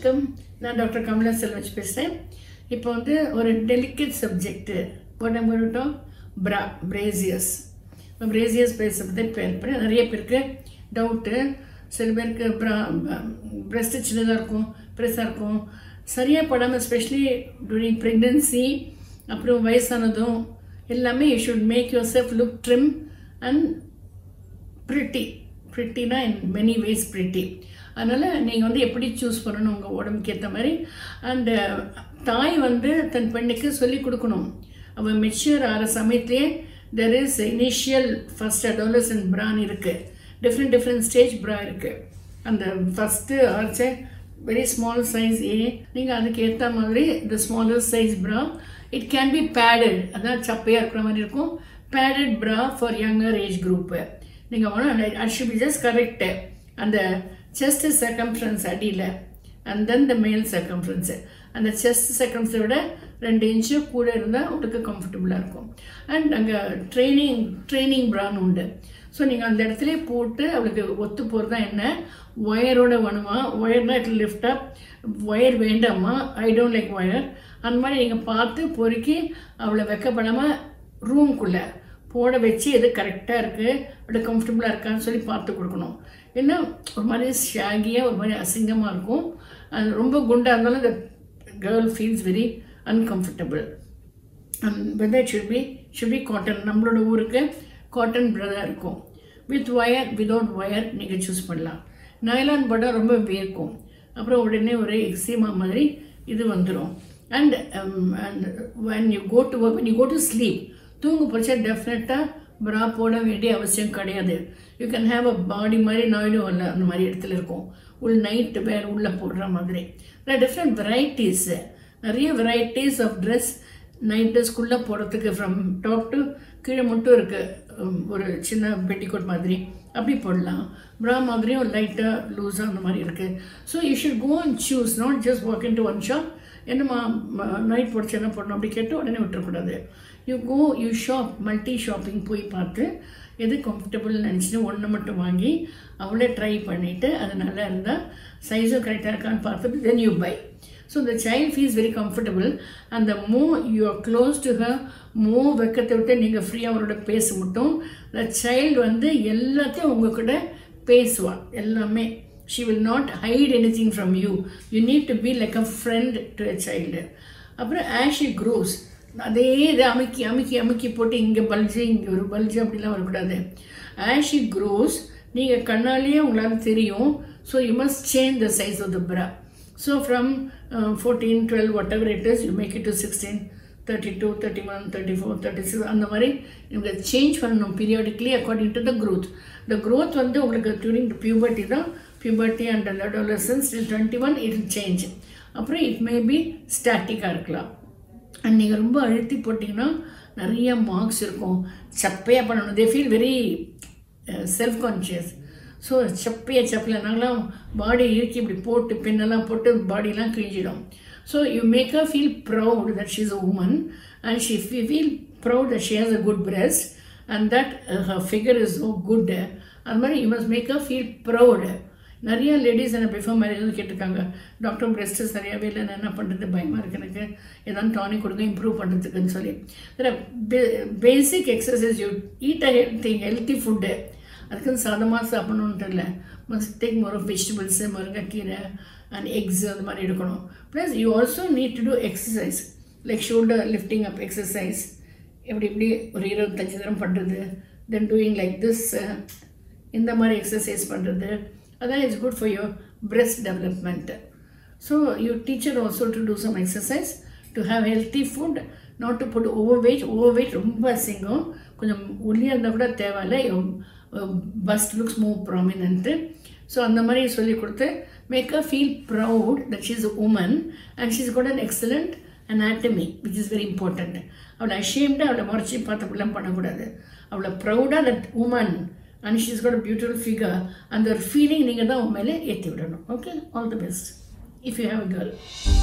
வணக்கம் நான் டாக்டர் கமலா செல்வஜ் பேசுகிறேன் இப்போ வந்து ஒரு டெலிகேட் சப்ஜெக்ட்டு போட்ட போட்டோம் பிரா பிரேசியஸ் பிரேசியஸ் பேச பற்றி பேர் நிறைய பேருக்கு டவுட்டு சில பேருக்கு ப்ரா பிரஸ்ட்டு சின்னதாக இருக்கும் பெருசாக இருக்கும் சரியாக படாமல் ஸ்பெஷலி டூரிங் ப்ரெக்னென்சி அப்புறம் வயசானதும் எல்லாமே you should make yourself look trim and pretty ப்ரிட்டினா இன் மெனி வேஸ் ப்ரிட்டி அதனால் நீங்கள் வந்து எப்படி சூஸ் பண்ணணும் உங்கள் உடம்புக்கு ஏற்ற மாதிரி அண்டு தாய் வந்து தன் பெண்ணுக்கு சொல்லி கொடுக்கணும் அவள் மெச்சூர் ஆகிற சமயத்திலே there is initial first adolescent bra இருக்குது டிஃப்ரெண்ட் டிஃப்ரெண்ட் ஸ்டேஜ் ப்ரா இருக்குது அந்த ஃபஸ்ட்டு ஆர்ச்ச வெரி ஸ்மால் சைஸ் ஏ நீங்கள் அதுக்கு ஏற்ற மாதிரி இந்த smaller size bra it can be padded அதான் சப்பையாக இருக்கிற மாதிரி இருக்கும் பேடட் ப்ரா ஃபார் யங்கர் ஏஜ் குரூப்பு நீங்கள் வேணும் at should be just correct அந்த செஸ்ட் சர்க்கம்ஃபரன்ஸ் அடியில் அண்ட் தென் த மேல் சர்க்கம்ஃபரன்ஸு அந்த செஸ்ட் சர்க்கம்ஸை விட ரெண்டு இன்ச்சு கூட இருந்தால் உங்களுக்கு கம்ஃபர்டபுளாக இருக்கும் அண்ட் அங்கே ட்ரைனிங் ட்ரைனிங் ப்ரான் உண்டு ஸோ நீங்கள் அந்த இடத்துல போட்டு அவளுக்கு ஒத்து போகிறது தான் என்ன ஒயரோட வேணுமா ஒயர்னா இட் லிஃப்ட் அப் ஒயர் வேண்டாமா ஐ டோன்ட் லைக் ஒயர் அந்த மாதிரி நீங்கள் பார்த்து பொறுக்கி அவளை வைக்கப்படாமல் ரூம்குள்ளே போட வச்சு எது கரெக்டாக இருக்குது அப்படி கம்ஃபர்டபுளாக இருக்கான்னு சொல்லி பார்த்து கொடுக்கணும் ஏன்னா ஒரு மாதிரி ஷாகியாக ஒரு மாதிரி அசிங்கமாக இருக்கும் அது ரொம்ப குண்டாக இருந்தாலும் இந்த girl feels very uncomfortable whether should be should be cotton நம்மளோட ஊருக்கு காட்டன் பிரதாக இருக்கும் வித் ஒயர் விதவுட் ஒயர் நீங்கள் சூஸ் பண்ணலாம் நைலான் படம் ரொம்ப வேர்க்கும் அப்புறம் உடனே ஒரு எக்ஸிமா மாதிரி இது வந்துடும் and and when you go to when you go to sleep தூங்க போச்சா டெஃபினட்டாக ப்ரா போட வேண்டிய அவசியம் கிடையாது you can have a body மாதிரி நாயுடும் இல்லை அந்த மாதிரி இடத்துல இருக்கும் உள் நைட்டு வேர் உள்ளே போடுற மாதிரி டிஃப்ரெண்ட் வெரைட்டிஸு நிறைய வெரைட்டிஸ் ஆஃப் ட்ரெஸ் நைட் ட்ரெஸ்க்குள்ளே போடுறதுக்கு ஃப்ரம் டாப் டு கீழே மட்டும் இருக்குது ஒரு சின்ன பெட்டிக்கோட் மாதிரி அப்படி போடலாம் ப்ரா மாதிரியும் லைட்டாக லூஸாக அந்த மாதிரி இருக்குது so you should go and choose not just walk in to one shop என்னம்மா நைட் போடுச்சு என்ன போடணும் அப்படி கேட்டு உடனே விட்டுறக்கூடாது you go you shop multi shopping போய் பார்த்து எது கம்ஃபர்டபுள் நினச்சிட்டு ஒன்று மட்டும் வாங்கி அவளே ட்ரை பண்ணிவிட்டு அது நல்லா இருந்தால் சைஸும் கரெக்டாக இருக்கான்னு பார்த்துட்டு then you buy so the child feels very comfortable and the more you are close to her more வெக்கத்தை விட்டு நீங்கள் ஃப்ரீயாக அவரோட பேச மட்டும் the child வந்து எல்லாத்தையும் உங்ககிட்ட பேசுவா எல்லாமே she will not hide anything from you you need to be like a friend to a child அப்புறம் as she grows அதே இதை அமுக்கி அமுக்கி அமுக்கி போட்டு இங்கே பல்ஜு இங்கே ஒரு பல்ஜு அப்படிலாம் வரக்கூடாது as she grows நீங்கள் கண்ணாலேயே உங்களால் தெரியும் so you must change the size of the bra So from uh, 14, 12, whatever it is, you make it to 16, 32, 31, 34, 36 அந்த மாதிரி நீங்கள் சேஞ்ச் பண்ணணும் periodically according to the growth the growth வந்து உங்களுக்கு டியூரிங் த பியூபர்ட்டி தான் puberty and adolescence till twenty one it change அப்புறம் it may be ஸ்டாட்டிக்காக இருக்கலாம் அண்ட் நீங்கள் ரொம்ப அழுத்தி போட்டிங்கன்னா நிறைய மார்க்ஸ் இருக்கும் சப்பையாக பண்ணணும் they feel very self conscious so சப்பையை சப்பில் நாங்களாம் பாடி இறுக்கி இப்படி போட்டு பின்னெல்லாம் போட்டு பாடிலாம் கிழிஞ்சிடும் so you make a feel proud that she is a woman and she feel proud that she has a good breast and that her figure is oh good அது மாதிரி you must make a feel proud நிறைய ladies என்ன before marriage கேட்டிருக்காங்க doctor breast சரியாகவே இல்லை நான் என்ன பண்ணுறது பயமாக இருக்குது எனக்கு ஏதாவது டானிக் கொடுங்க இம்ப்ரூவ் பண்ணுறதுக்குன்னு சொல்லி basic exercise you eat a healthy healthy food அதுக்குன்னு சாதமாக சாப்பிடணுன்ட்டு இல்லை must take more of vegetables முருங்கைக்கீரை அண்ட் எக்ஸ் அந்த மாதிரி எடுக்கணும் plus you also need to do exercise like shoulder lifting up exercise எப்படி இப்படி ஒரு இருபத்தஞ்சி தரம் பண்ணுறது தென் டூயிங் லைக் திஸ் இந்த மாதிரி எக்ஸசைஸ் பண்ணுறது அதான் it's good for your breast development so you teacher also to do some exercise to have healthy food not to put over weight over weight ரொம்ப அசிங்கம் கொஞ்சம் ஒல்லியாக இருந்தால் கூட தேவையில்லை bust looks move prominent so அந்த மாதிரி சொல்லி கொடுத்து make a feel proud that she is a woman and she is got an excellent anatomy which is very important அவளை அஷேம்டு அவளை முறைச்சி பார்த்தப்பெல்லாம் பண்ணக்கூடாது அவளை ப்ரௌடாக that woman and she is got a beautiful figure அந்த ஒரு ஃபீலிங் நீங்கள் தான் உன் மேலே ஏற்றி விடணும் okay all the best if you have a girl